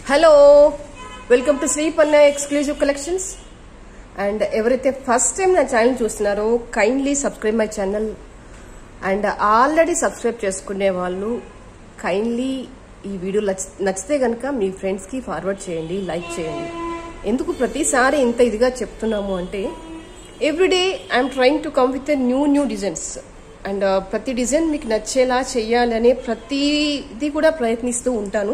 hello welcome to Sripanna exclusive collections and ఎవరైతే first time నా channel చూస్తున్నారో kindly subscribe my channel and already subscribe చేసుకునే వాళ్ళు kindly ఈ వీడియో నచ్- నచ్చితే కనుక మీ ఫ్రెండ్స్కి ఫార్వర్డ్ చేయండి లైక్ చేయండి ఎందుకు ప్రతిసారి ఇంత ఇదిగా చెప్తున్నాము అంటే every day I'm trying to come with new new designs and ప్రతి డిజైన్ మీకు నచ్చేలా చెయ్యాలనే ప్రతిది కూడా ప్రయత్నిస్తూ ఉంటాను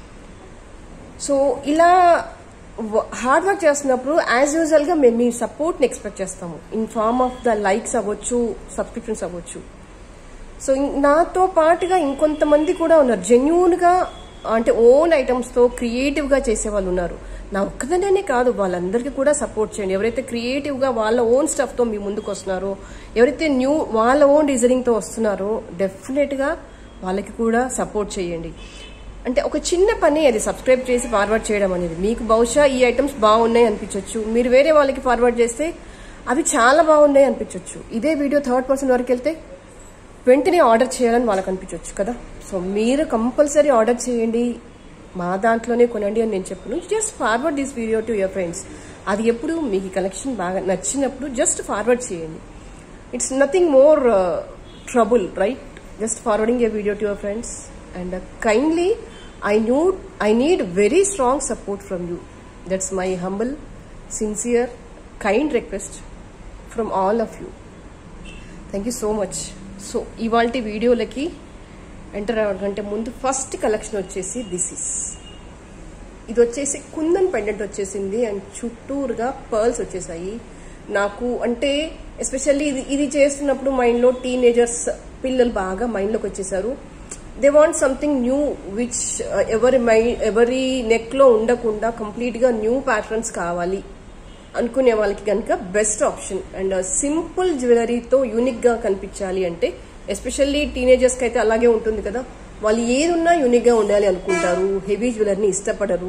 సో ఇలా హార్డ్ వర్క్ చేస్తున్నప్పుడు యాజ్ యూజువల్ గా మేము మీ సపోర్ట్ ని ఎక్స్పెక్ట్ చేస్తాము in form of the likes అవ్వచ్చు సబ్స్క్రిప్షన్స్ అవ్వచ్చు సో ఇం- నాతో పాటుగా ఇంకొంతమంది కూడా ఉన్నారు జెన్యున్ గా అంటే ఓన్ ఐటమ్స్ తో క్రియేటివ్ గా చేసే వాళ్ళు ఉన్నారు నా ఒక్కదనే కాదు వాళ్ళందరికీ కూడా సపోర్ట్ చేయండి ఎవరైతే క్రియేటివ్ గా వాళ్ళ ఓన్ స్టఫ్ తో మీ ముందుకు వస్తున్నారో ఎవరైతే న్యూ వాళ్ళ ఓన్ డిజైనింగ్ తో వస్తున్నారో డెఫినెట్ గా వాళ్ళకి కూడా సపోర్ట్ చేయండి అంటే ఒక చిన్న పని అది సబ్స్క్రైబ్ చేసి ఫార్వర్డ్ చేయడం అనేది మీకు బహుశా ఈ ఐటమ్స్ బాగున్నాయి అనిపించవచ్చు మీరు వేరే వాళ్ళకి ఫార్వర్డ్ చేస్తే అవి చాలా బాగున్నాయి అనిపించవచ్చు ఇదే వీడియో థర్డ్ పర్సన్ వరకు వెళ్తే వెంటనే ఆర్డర్ చేయాలని వాళ్ళకి అనిపించవచ్చు కదా సో మీరు కంపల్సరీ ఆర్డర్ చేయండి మా దాంట్లోనే కొనండి అని నేను చెప్పను just forward this video to your friends అది ఎప్పుడు మీకు కలెక్షన్ బాగా నచ్చినప్పుడు జస్ట్ ఫార్వర్డ్ చేయండి it's nothing more trouble right just forwarding a video to your friends and kindly I knew I need very strong support from you that's my humble sincere kind request from all of you thank you so much so ఇవాళ వీడియోలకి enter అవ్వకంటే ముందు first collection వచ్చేసి this is ఇది వచ్చేసి kundan pendant వచ్చేసింది and చుట్టూరుగా pearls వచ్చేసాయి నాకు అంటే ఎస్పెషల్లీ ఇది ఇది చేస్తున్నప్పుడు మైండ్లో టీనేజర్స్ పిల్లలు బాగా మైండ్లోకి వచ్చేసారు they want something new which ఎవరి మై ఎవరి నెక్లో ఉండకుండా కంప్లీట్గా న్యూ ప్యాటర్న్స్ కావాలి అనుకునే వాళ్ళకి కనుక బెస్ట్ ఆప్షన్ అండ్ సింపుల్ జ్యువెలరీతో యూనిక్ గా కనిపించాలి అంటే ఎస్పెషల్లీ టీనేజర్స్ కి అయితే అలాగే ఉంటుంది కదా వాళ్ళు ఏది ఉన్నా యూనిక్ గా ఉండాలి అనుకుంటారు హెవీ జ్యువెలరీని ఇష్టపడరు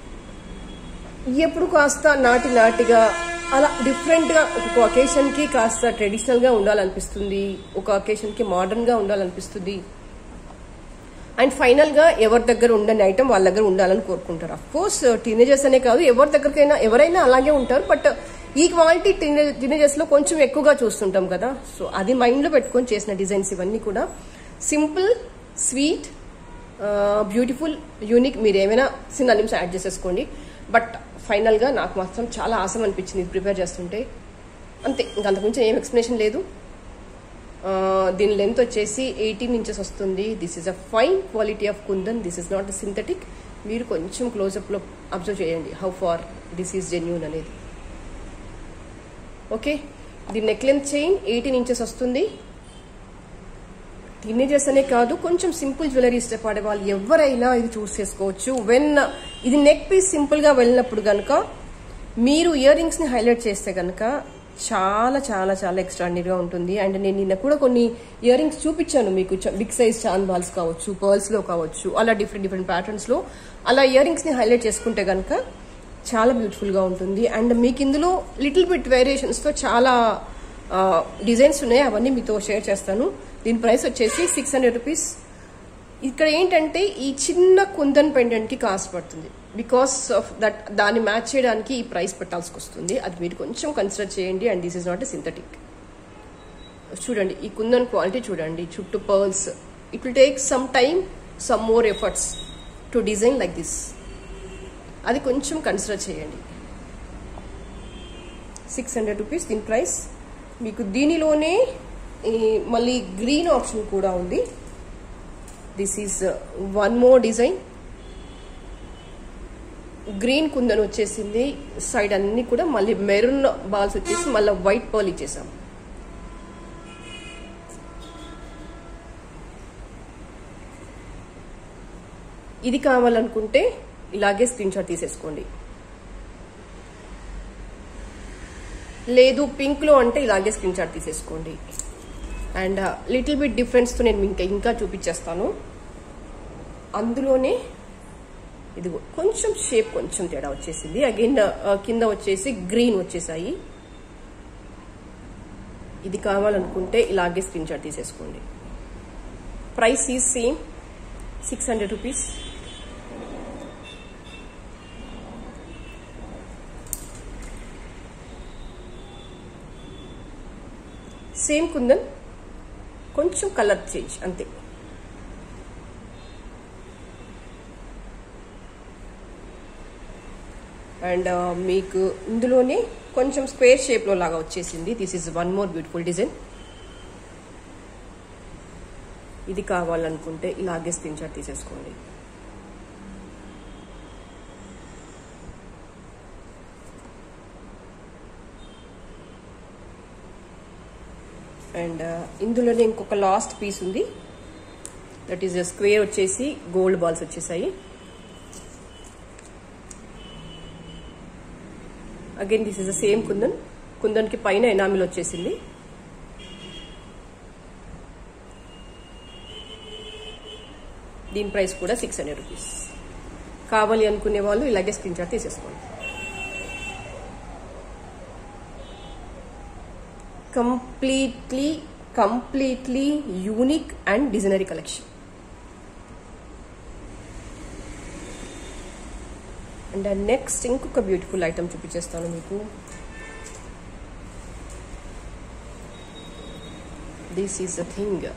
ఎప్పుడు కాస్త నాటి నాటిగా అలా డిఫరెంట్ గా ఒక ఒకేషన్ కి కాస్త ట్రెడిషనల్ గా ఉండాలనిపిస్తుంది ఒక ఒకేషన్ కి మోడర్న్ గా ఉండాలనిపిస్తుంది అండ్ ఫైనల్ గా ఎవరి దగ్గర ఉండని ఐటమ్ వాళ్ళ దగ్గర ఉండాలని కోరుకుంటారు అఫ్ కోర్స్ టీనేజర్స్ అనే కాదు ఎవరి దగ్గరకైనా ఎవరైనా అలాగే ఉంటారు బట్ ఈ క్వాలిటీ టీనేజర్స్ లో కొంచెం ఎక్కువగా చూస్తుంటాం కదా సో అది మైండ్ లో పెట్టుకొని చేసిన డిజైన్స్ ఇవన్నీ కూడా సింపుల్ స్వీట్ బ్యూటిఫుల్ యూనిక్ మీరు ఏమైనా సినానిమ్స్ యాడ్ చేసేసుకోండి బట్ ఫైనల్ గా నాకు మాత్రం చాలా ఆసం అనిపించింది ఇది ప్రిపేర్ చేస్తుంటే అంతే ఇంకా అంతకుమించి ఏం ఎక్స్ప్లెనేషన్ లేదు ఆ, దీని లెంత్ వచ్చేసి ఎయిటీన్ ఇంచెస్ వస్తుంది this is a fine quality of kundan this is not synthetic మీరు కొంచెం క్లోజప్ లో అబ్జర్వ్ చేయండి how far this is genuine అనేది ఓకే దీని neck length chain eighteen inches వస్తుంది టీనేజర్స్ అనే కాదు కొంచెం సింపుల్ జ్యువెలరీ ఇష్టపడే వాళ్ళు ఎవరైనా ఇది చూస్ చేసుకోవచ్చు వెన్ ఇది నెక్ పీస్ సింపుల్ గా వెళ్ళినప్పుడు కనుక మీరు ఇయర్ రింగ్స్ ని హైలైట్ చేస్తే కనుక చాలా చాలా చాలా ఎక్స్ట్రాడినరీగా ఉంటుంది అండ్ నేను నిన్న కూడా కొన్ని ఇయర్ రింగ్స్ చూపించాను మీకు బిగ్ సైజ్ చాంద్ బాల్స్ కావచ్చు పర్ల్స్ లో కావచ్చు అలా డిఫరెంట్ డిఫరెంట్ ప్యాటర్న్స్ లో అలా ఇయర్ రింగ్స్ ని హైలైట్ చేసుకుంటే కనుక చాలా బ్యూటిఫుల్ గా ఉంటుంది అండ్ మీకు ఇందులో లిటిల్ బిట్ వేరియేషన్స్ తో చాలా డిజైన్స్ ఉన్నాయి అవన్నీ మీతో షేర్ చేస్తాను దీని ప్రైస్ వచ్చేసి సిక్స్ హండ్రెడ్ రూపీస్ ఇక్కడ ఏంటంటే ఈ చిన్న కుందన్ పెండెంట్ కి కాస్ట్ పడుతుంది బికాస్ ఆఫ్ దట్ దాన్ని మ్యాచ్ చేయడానికి ఈ ప్రైస్ పెట్టాల్సి వస్తుంది అది మీరు కొంచెం కన్సిడర్ చేయండి and this is not a synthetic చూడండి ఈ కుందన్ క్వాలిటీ చూడండి చుట్టూ pearls it will take some time some more efforts to design like this అది కొంచెం కన్సిడర్ చేయండి సిక్స్ హండ్రెడ్ రూపీస్ దీని ప్రైస్ మీకు దీనిలోనే ఈ మళ్ళీ గ్రీన్ ఆప్షన్ కూడా ఉంది this is one more design green kundan వచ్చేసింది సైడ్ అన్ని కూడా మళ్ళీ మెరూన్ బాల్స్ వచ్చేసి మళ్ళీ వైట్ పర్ల్ ఇచ్చేసాం ఇది కావాలనుకుంటే ఇలాగే స్క్రీన్ షాట్ తీసేసుకోండి లేదు పింక్ లో అంటే ఇలాగే స్క్రీన్ షాట్ తీసేసుకోండి అండ్ లిటిల్ బిట్ డిఫరెన్స్ తో నేను ఇంకా ఇంకా చూపించేస్తాను అందులోనే ఇది కొంచెం షేప్ కొంచెం తేడా వచ్చేసింది అగైన్ కింద వచ్చేసి గ్రీన్ వచ్చేసాయి ఇది కావాలనుకుంటే ఇలాగే స్క్రీన్ షాట్ తీసేసుకోండి ప్రైస్ ఈ same six hundred rupees same kundan కొంచెం కలర్ చేంజ్ అంతే అండ్ మీకు ఇందులోనే కొంచెం స్క్వేర్ షేప్లో లాగా వచ్చేసింది this is one more beautiful design ఇది కావాలనుకుంటే ఇలాగే స్క్రీన్ షాట్ తీసేసుకోండి అండ్ ఇందులోనే ఇంకొక లాస్ట్ పీస్ ఉంది దట్ ఈస్ స్క్వేర్ వచ్చేసి గోల్డ్ బాల్స్ వచ్చేసాయి again this is the same kundan కుందన్కి పైన ఎనామిల్ వచ్చేసింది దీని ప్రైస్ కూడా సిక్స్ హండ్రెడ్ రూపీస్ కావాలి అనుకునే వాళ్ళు ఇలాగే స్క్రీన్ షాట్ తీసేసుకోండి completely completely unique and designery collection and next ఇంకొక బ్యూటిఫుల్ ఐటమ్ చూపించేస్తాను మీకు దిస్ ఈస్ అ థింగ్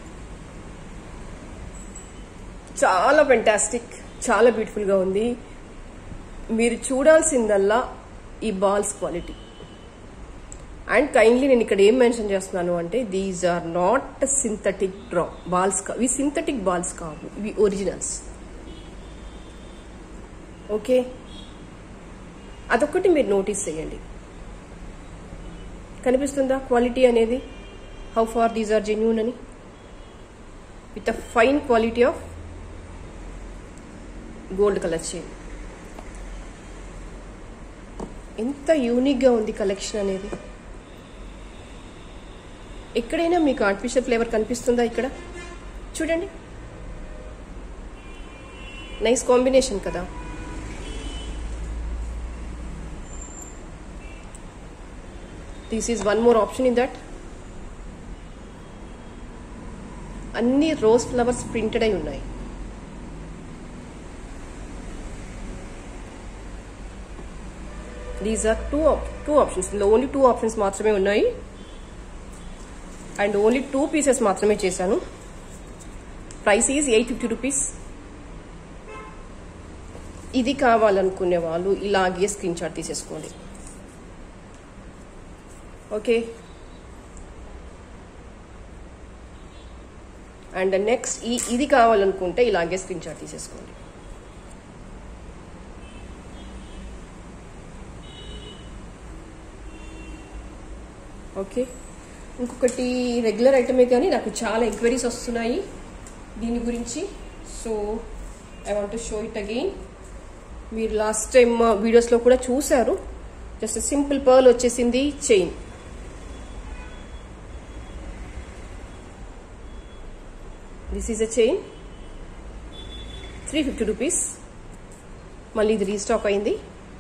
చాలా ఫెంటాస్టిక్ చాలా బ్యూటిఫుల్గా ఉంది మీరు చూడాల్సిందల్లా ఈ బాల్స్ క్వాలిటీ అండ్ కైండ్లీ నేను ఇక్కడ ఏం మెన్షన్ చేస్తున్నాను అంటే these are not synthetic draw balls ఇవి సింథటిక్ బాల్స్ కావు ఇవి ఒరిజినల్స్ ఓకే అదొక్కటి మీరు నోటీస్ చేయండి కనిపిస్తుందా క్వాలిటీ అనేది how far these are genuine అని with a fine quality of gold colour chain ఎంత యూనిక్గా ఉంది కలెక్షన్ అనేది ఎక్కడైనా మీకు ఆర్టిఫిషియల్ ఫ్లేవర్ కనిపిస్తుందా ఇక్కడ చూడండి నైస్ కాంబినేషన్ కదా this is one more option in that అన్ని రోజ్ ఫ్లవర్స్ ప్రింటెడ్ అయి ఉన్నాయి these are two two options ఇందులో ఓన్లీ టూ ఆప్షన్స్ మాత్రమే ఉన్నాయి అండ్ ఓన్లీ టూ పీసెస్ మాత్రమే చేశాను price is eight fifty rupees ఇది కావాలనుకునే వాళ్ళు ఇలాగే స్క్రీన్ షాట్ తీసేసుకోండి ఓకే అండ్ నెక్స్ట్ ఈ ఇది కావాలనుకుంటే ఇలాగే స్క్రీన్ షాట్ తీసేసుకోండి ఓకే ఇంకొకటి రెగ్యులర్ ఐటమే కానీ నాకు చాలా ఎంక్వైరీస్ వస్తున్నాయి దీని గురించి so I want show it again మీరు లాస్ట్ టైం వీడియోస్లో కూడా చూశారు జస్ట్ సింపుల్ పర్ల్ వచ్చేసింది chain this is a chain three fifty rupees మళ్ళీ ఇది రీస్టాక్ అయింది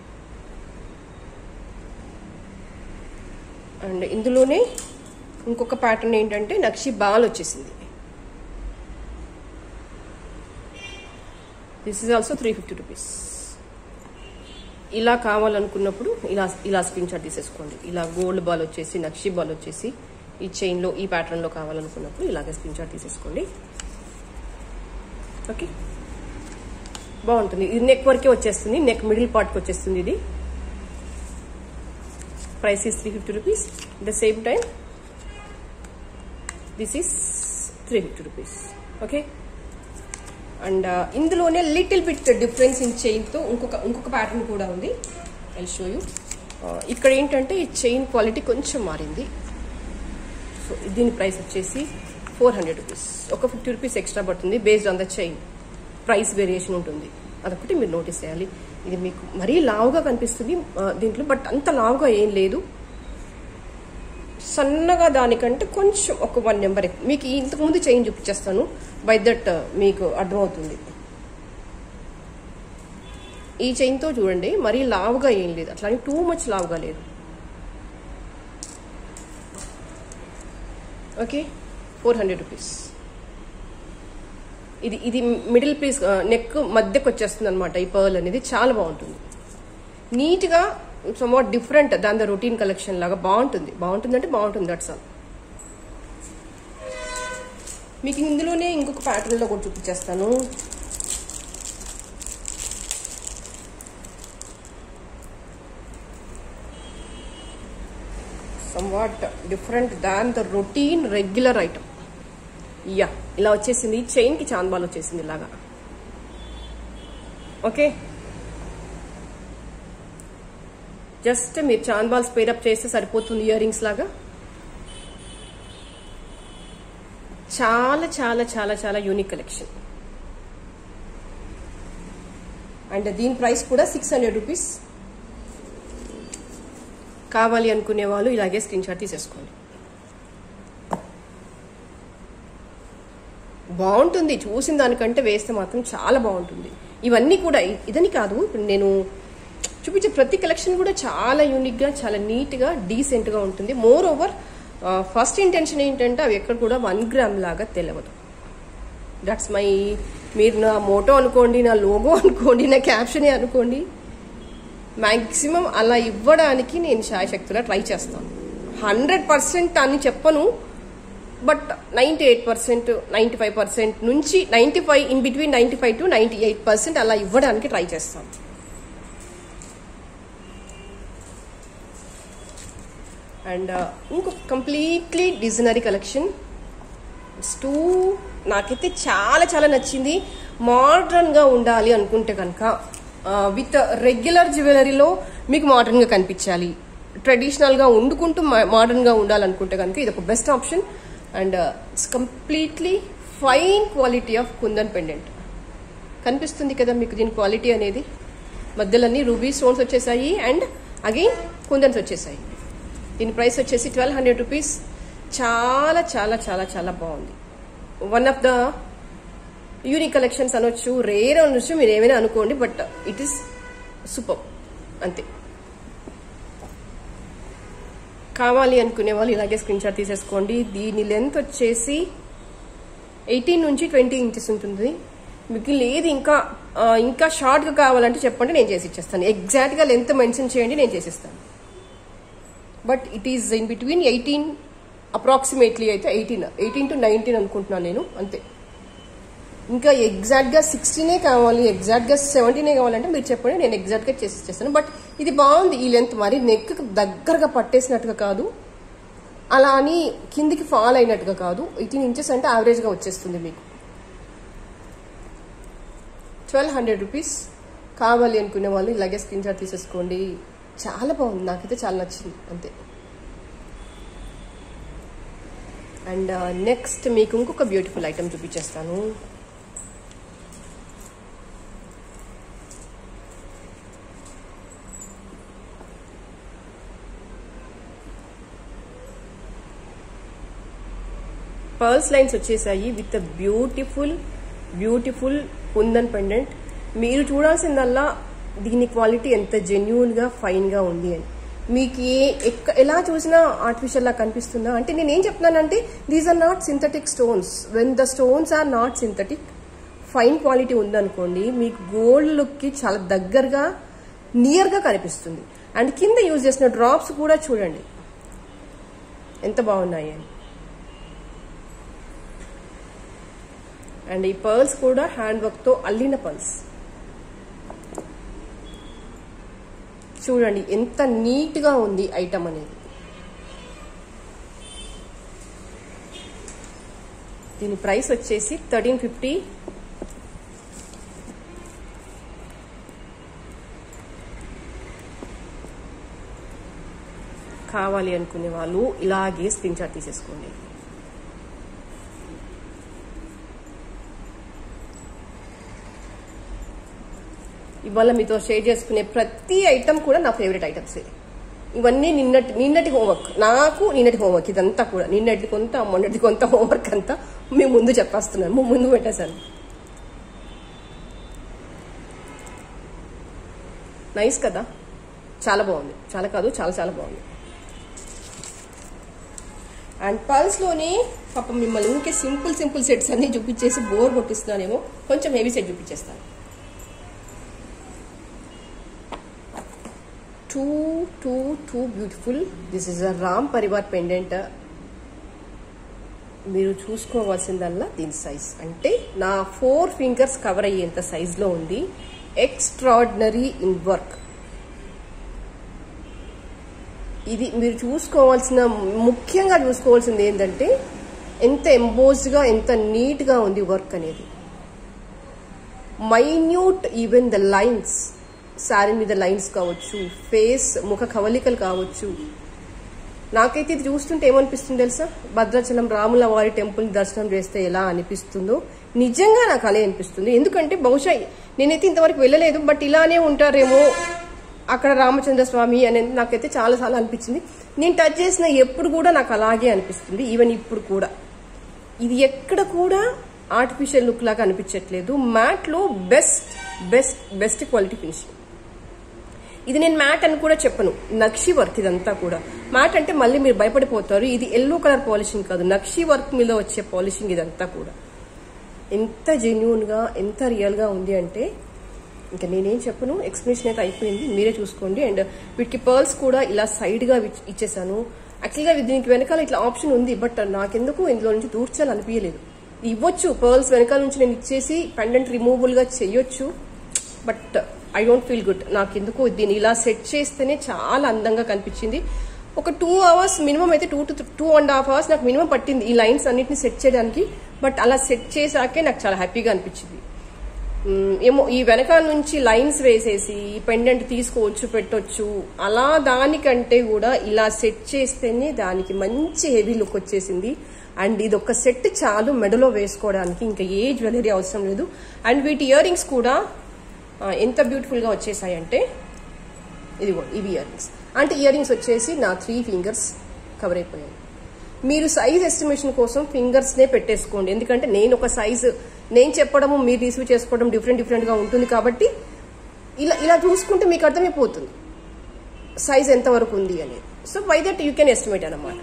అండ్ ఇందులోనే ఇంకొక ప్యాటర్న్ ఏంటంటే నక్షి బాల్ వచ్చేసింది this is also three fifty rupees ఇలా కావాలనుకున్నప్పుడు ఇలా ఇలా స్క్రీన్ షాట్ తీసేసుకోండి ఇలా గోల్డ్ బాల్ వచ్చేసి నక్షి బాల్ వచ్చేసి ఈ చైన్లో ఈ ప్యాటర్న్లో కావాలనుకున్నప్పుడు ఇలాగే స్క్రీన్ షాట్ తీసేసుకోండి ఓకే బాగుంటుంది ఇది నెక్ వరకే వచ్చేస్తుంది నెక్ మిడిల్ పార్ట్కి వచ్చేస్తుంది ఇది price is three fifty rupees the same time this is three fifty rupees okay and ఇందులోనే లిటిల్ బిట్ డిఫరెన్స్ ఇన్ చైన్తో ఇంకొక ఇంకొక ప్యాటర్న్ కూడా ఉంది ఐ షో యూ ఇక్కడ ఏంటంటే ఈ చైన్ క్వాలిటీ కొంచెం మారింది సో దీని ప్రైస్ వచ్చేసి ఫోర్ హండ్రెడ్ రూపీస్ ఒక ఫిఫ్టీ రూపీస్ ఎక్స్ట్రా పడుతుంది based on the chain price variation ఉంటుంది అదొకటి మీరు నోటీస్ చేయాలి ఇది మీకు మరీ లావుగా కనిపిస్తుంది దీంట్లో బట్ అంత లావుగా ఏం లేదు సన్నగా దానికంటే కొంచెం ఒక వన్ నెంబర్ మీకు ఇంతకుముందు చైన్ చూపించేస్తాను బై దట్ మీకు అర్థమవుతుంది ఈ చైన్తో చూడండి మరీ లావుగా ఏం లేదు అట్లానే టూ మచ్ లావుగా లేదు ఓకే ఫోర్ హండ్రెడ్ రూపీస్ ఇది ఇది మిడిల్ పీస్ నెక్ మధ్యకు వచ్చేస్తుంది అనమాట ఈ పర్ల్ అనేది చాలా బాగుంటుంది నీట్గా somewhat different than the routine collection లాగా బాగుంటుంది బాగుంటుంది అంటే బాగుంటుంది దట్స్ ఆల్ మీకు ఇందులోనే ఇంకొక ప్యాటర్న్లో కూడా చూపించేస్తాను somewhat different than the routine regular item yeah ఇలా వచ్చేసింది చైన్కి చాంద్బాల్ వచ్చేసింది ఇలాగా ఓకే జస్ట్ మీరు చాంద్బాల్ స్పేరప్ చేస్తే సరిపోతుంది ఇయర్ రింగ్స్ లాగా చాలా చాలా చాలా చాలా యూనిక్ కలెక్షన్ అండ్ దీని ప్రైస్ కూడా సిక్స్ హండ్రెడ్ రూపీస్ కావాలి అనుకునే వాళ్ళు ఇలాగే స్క్రీన్ షాట్ తీసేసుకోండి బాగుంటుంది చూసిన దానికంటే వేస్తే మాత్రం చాలా బాగుంటుంది ఇవన్నీ కూడా ఇదని కాదు నేను చూపించే ప్రతి కలెక్షన్ కూడా చాలా యూనిక్గా చాలా నీట్గా డీసెంట్గా ఉంటుంది మోర్ ఓవర్ ఫస్ట్ ఇంటెన్షన్ ఏంటంటే అవి ఎక్కడ కూడా వన్ గ్రామ్ లాగా తెలియదు దట్స్ మై మీరు నా మోటో అనుకోండి నా లోగో అనుకోండి నా క్యాప్షనే అనుకోండి మ్యాక్సిమం అలా ఇవ్వడానికి నేను శాయశక్తిలో ట్రై చేస్తాను హండ్రెడ్ పర్సెంట్ అని చెప్పను but ninety eight percent ninety five percent నుంచి ninety five in between ninety five to ninety eight percent అలా ఇవ్వడానికి ట్రై చేస్తాను అండ్ ఇంకొక completely designery collection it's too నాకైతే చాలా చాలా నచ్చింది మోడ్రన్గా ఉండాలి అనుకుంటే కనుక విత్ రెగ్యులర్ జ్యువెలరీలో మీకు మోడర్న్గా కనిపించాలి ట్రెడిషనల్గా వండుకుంటూ మోడర్న్గా ఉండాలనుకుంటే కనుక ఇది ఒక best option and it's completely fine quality of kundan pendant కనిపిస్తుంది కదా మీకు దీని క్వాలిటీ అనేది మధ్యలన్నీ రూబీ స్టోన్స్ వచ్చేసాయి అండ్ అగైన్ కుందన్స్ వచ్చేసాయి దీని ప్రైస్ వచ్చేసి ట్వెల్వ్ హండ్రెడ్ రూపీస్ చాలా చాలా చాలా చాలా బాగుంది one of the unique collections అనొచ్చు రేర్ అనొచ్చు మీరు ఏమైనా అనుకోండి బట్ ఇట్ ఈస్ సూపర్ అంతే కావాలి అనుకునే వాళ్ళు ఇలాగే స్క్రీన్ షాట్ తీసేసుకోండి దీని లెంత్ వచ్చేసి ఎయిటీన్ నుంచి ట్వంటీ ఇంచెస్ ఉంటుంది మీకు లేదు ఇంకా ఆ, ఇంకా షార్ట్గా కావాలంటే చెప్పండి నేను చేసి ఇచ్చేస్తాను ఎగ్జాక్ట్గా లెంత్ మెన్షన్ చేయండి నేను చేసిస్తాను but it is in between eighteen approximately అయితే ఎయిటీన్ ఎయిటీన్ టు నైన్టీన్ అనుకుంటున్నాను నేను అంతే ఇంకా ఎగ్జాక్ట్గా సిక్స్టీనే కావాలి ఎగ్జాక్ట్గా సెవెంటీనే కావాలంటే మీరు చెప్పండి నేను ఎగ్జాక్ట్గా చేసి ఇచ్చేస్తాను బట్ ఇది బాగుంది ఈ లెంత్ మరి నెక్ దగ్గరగా పట్టేసినట్టుగా కాదు అలా అని కిందికి ఫాల్ అయినట్టుగా కాదు ఎయిటీన్ ఇంచెస్ అంటే యావరేజ్గా వచ్చేస్తుంది మీకు ట్వెల్వ్ హండ్రెడ్ రూపీస్ కావాలి అనుకునే వాళ్ళు ఇలాగే స్క్రీన్ షాట్ తీసేసుకోండి చాలా బాగుంది నాకైతే చాలా నచ్చింది అంతే అండ్ నెక్స్ట్ మీకు ఇంకొక బ్యూటిఫుల్ ఐటమ్ చూపించేస్తాను పర్ల్స్ లైన్స్ వచ్చేసాయి with beautiful beautiful kundan pendant మీరు చూడాల్సిందల్లా దీని క్వాలిటీ ఎంత జెన్యున్ గా ఫైన్ గా ఉంది అని మీకు ఏ ఎక్క ఎలా చూసినా ఆర్టిఫిషియల్ లా కనిపిస్తుందా అంటే నేను ఏం చెప్తున్నానంటే these are not synthetic stones when the stones are not synthetic fine quality ఉందనుకోండి మీకు గోల్డ్ లుక్ కి చాలా దగ్గరగా నియర్ గా కనిపిస్తుంది అండ్ కింద యూజ్ చేసిన డ్రాప్స్ కూడా చూడండి ఎంత బాగున్నాయి అని అండ్ ఈ పర్ల్స్ కూడా హ్యాండ్ వర్క్ తో అల్లిన పర్ల్స్ చూడండి ఎంత నీట్ గా ఉంది ఐటమ్ అనేది దీని ప్రైస్ వచ్చేసి థర్టీన్ ఫిఫ్టీ కావాలి అనుకునే వాళ్ళు ఇలాగే స్క్రీన్ షాట్ తీసేసుకోండి ఇవాళ మీతో షేర్ చేసుకునే ప్రతి ఐటమ్ కూడా నా ఫేవరెట్ ఐటమ్సే ఇవన్నీ నిన్నటి నిన్నటి హోంవర్క్ నాకు నిన్నటి హోంవర్క్ ఇదంతా కూడా నిన్నటి కొంత మొన్నటి కొంత హోంవర్క్ అంతా మేము ముందు చెప్పేస్తున్నాను మేము ముందు పెట్టేశాను నైస్ కదా చాలా బాగుంది చాలా కాదు చాలా చాలా బాగుంది అండ్ పల్స్లోనే పాపం మిమ్మల్ని ఊరికే సింపుల్ సింపుల్ సెట్స్ అన్ని చూపించేసి బోర్ కొట్టిస్తున్నానేమో కొంచెం హెవీ సెట్ చూపించేస్తాను two two two beautiful this is a Ram Parivar pendant మీరు చూసుకోవాల్సిందల్లా దీని సైజ్ అంటే నా ఫోర్ ఫింగర్స్ కవర్ అయ్యేంత సైజులో ఉంది ఎక్స్ట్రాడినరీ ఇన్ వర్క్ ఇది మీరు చూసుకోవాల్సిన ముఖ్యంగా చూసుకోవాల్సింది ఏంటంటే ఎంత ఎంబోజ్డ్గా ఎంత నీట్గా ఉంది వర్క్ అనేది minute even the lines sari మీద లైన్స్ కావచ్చు ఫేస్ ముఖ కవలికలు కావచ్చు నాకైతే ఇది చూస్తుంటే ఏమనిపిస్తుంది తెలుసా భద్రాచలం రాముల వారి టెంపుల్ దర్శనం చేస్తే ఎలా అనిపిస్తుందో నిజంగా నాకు అలే అనిపిస్తుంది ఎందుకంటే బహుశా నేనైతే ఇంతవరకు వెళ్ళలేదు బట్ ఇలానే ఉంటారేమో అక్కడ రామచంద్ర స్వామి అనేది నాకైతే చాలా చాలా అనిపించింది నేను టచ్ చేసిన ఎప్పుడు కూడా నాకు అలాగే అనిపిస్తుంది ఈవెన్ ఇప్పుడు కూడా ఇది ఎక్కడ కూడా ఆర్టిఫిషియల్ లుక్ లాగా అనిపించట్లేదు మ్యాట్ లో best best best quality finishing ఇది నేను మ్యాట్ అని కూడా చెప్పను నక్షి వర్క్ ఇదంతా కూడా మ్యాట్ అంటే మళ్ళీ మీరు భయపడిపోతారు ఇది ఎల్లో కలర్ పాలిషింగ్ కాదు నక్షి వర్క్ మీద వచ్చే పాలిషింగ్ ఇదంతా కూడా ఎంత జెన్యున్ గా ఎంత రియల్ గా ఉంది అంటే ఇంకా నేనేం చెప్పను ఎక్స్ప్లెనేషన్ అయితే అయిపోయింది మీరే చూసుకోండి అండ్ వీటికి పర్ల్స్ కూడా ఇలా సైడ్ గా ఇచ్- ఇచ్చేసాను యాక్చువల్గా దీనికి వెనకాల ఇట్లా ఆప్షన్ ఉంది బట్ నాకెందుకు ఇందులో నుంచి దూర్చాలి అనిపించలేదు ఇవ్వచ్చు పర్ల్స్ వెనకాల నుంచి నేను ఇచ్చేసి పెండెంట్ రిమూవబుల్ గా చేయొచ్చు but I don't feel good నాకెందుకు దీన్ని ఇలా సెట్ చేస్తేనే చాలా అందంగా కనిపించింది ఒక టూ అవర్స్ మినిమం అయితే two to two and half hours నాకు మినిమం పట్టింది ఈ లైన్స్ అన్నిటిని సెట్ చేయడానికి బట్ అలా సెట్ చేశాకే నాకు చాలా హ్యాపీగా అనిపించింది మ్, ఏమో ఈ వెనకాల నుంచి లైన్స్ వేసేసి పెండెంట్ తీసుకోవచ్చు పెట్టొచ్చు అలా దానికంటే కూడా ఇలా సెట్ చేస్తేనే దానికి మంచి హెవీ లుక్ వచ్చేసింది అండ్ ఇది ఒక సెట్ చాలు మెడలో వేసుకోవడానికి ఇంకా ఏ జ్యువెలరీ అవసరం లేదు అండ్ వీటి ఇయర్ రింగ్స్ కూడా ఆ, ఎంత బ్యూటిఫుల్ గా వచ్చేసాయంటే ఇదిగో ఇవి ఇయర్ రింగ్స్ అంటే ఇయర్ రింగ్స్ వచ్చేసి నా త్రీ ఫింగర్స్ కవర్ అయిపోయాయి మీరు సైజ్ ఎస్టిమేషన్ కోసం ఫింగర్స్ నే పెట్టేసుకోండి ఎందుకంటే నేను ఒక సైజ్ నేను చెప్పడము మీరు రిసీవ్ చేసుకోవడం డిఫరెంట్ డిఫరెంట్ గా ఉంటుంది కాబట్టి ఇలా ఇలా చూసుకుంటే మీకు అర్థమైపోతుంది సైజ్ ఎంత వరకు ఉంది అనేది so by that you can estimate అనమాట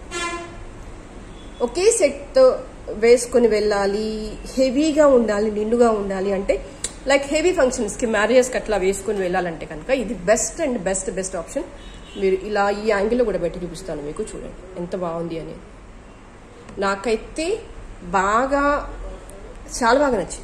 ఒకే సెట్ వేసుకొని వెళ్ళాలి హెవీగా ఉండాలి నిండుగా ఉండాలి అంటే లైక్ హెవీ ఫంక్షన్స్ కి మ్యారేజెస్ కి అట్లా వేసుకొని వెళ్ళాలంటే కనుక ఇది best and best best option మీరు ఇలా ఈ యాంగిల్లో కూడా పెట్టి చూపిస్తాను మీకు చూడండి ఎంత బాగుంది అనేది నాకైతే బాగా చాలా బాగా నచ్చింది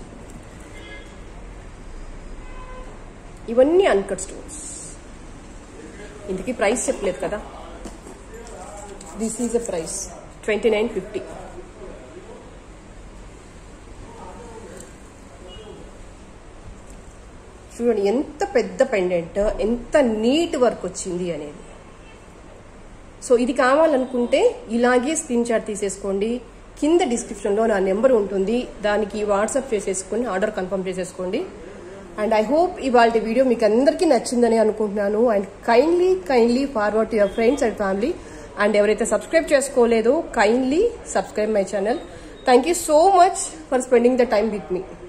ఇవన్నీ అన్కట్ స్టోన్స్ ఇందుకి ప్రైస్ చెప్పలేదు కదా this is a price twenty nine fifty చూడండి ఎంత పెద్ద పెండెంట్ ఎంత నీట్ వర్క్ వచ్చింది అనేది సో ఇది కావాలనుకుంటే ఇలాగే స్క్రీన్ షాట్ తీసేసుకోండి కింద డిస్క్రిప్షన్లో నా నెంబర్ ఉంటుంది దానికి వాట్సాప్ చేసేసుకొని ఆర్డర్ కన్ఫర్మ్ చేసేసుకోండి అండ్ ఐ హోప్ ఇవాళ వీడియో మీకు అందరికీ నచ్చిందని అనుకుంటున్నాను and kindly kindly forward to your friends and family and ఎవరైతే సబ్స్క్రైబ్ చేసుకోలేదో kindly subscribe my channel thank you so much for spending the time with me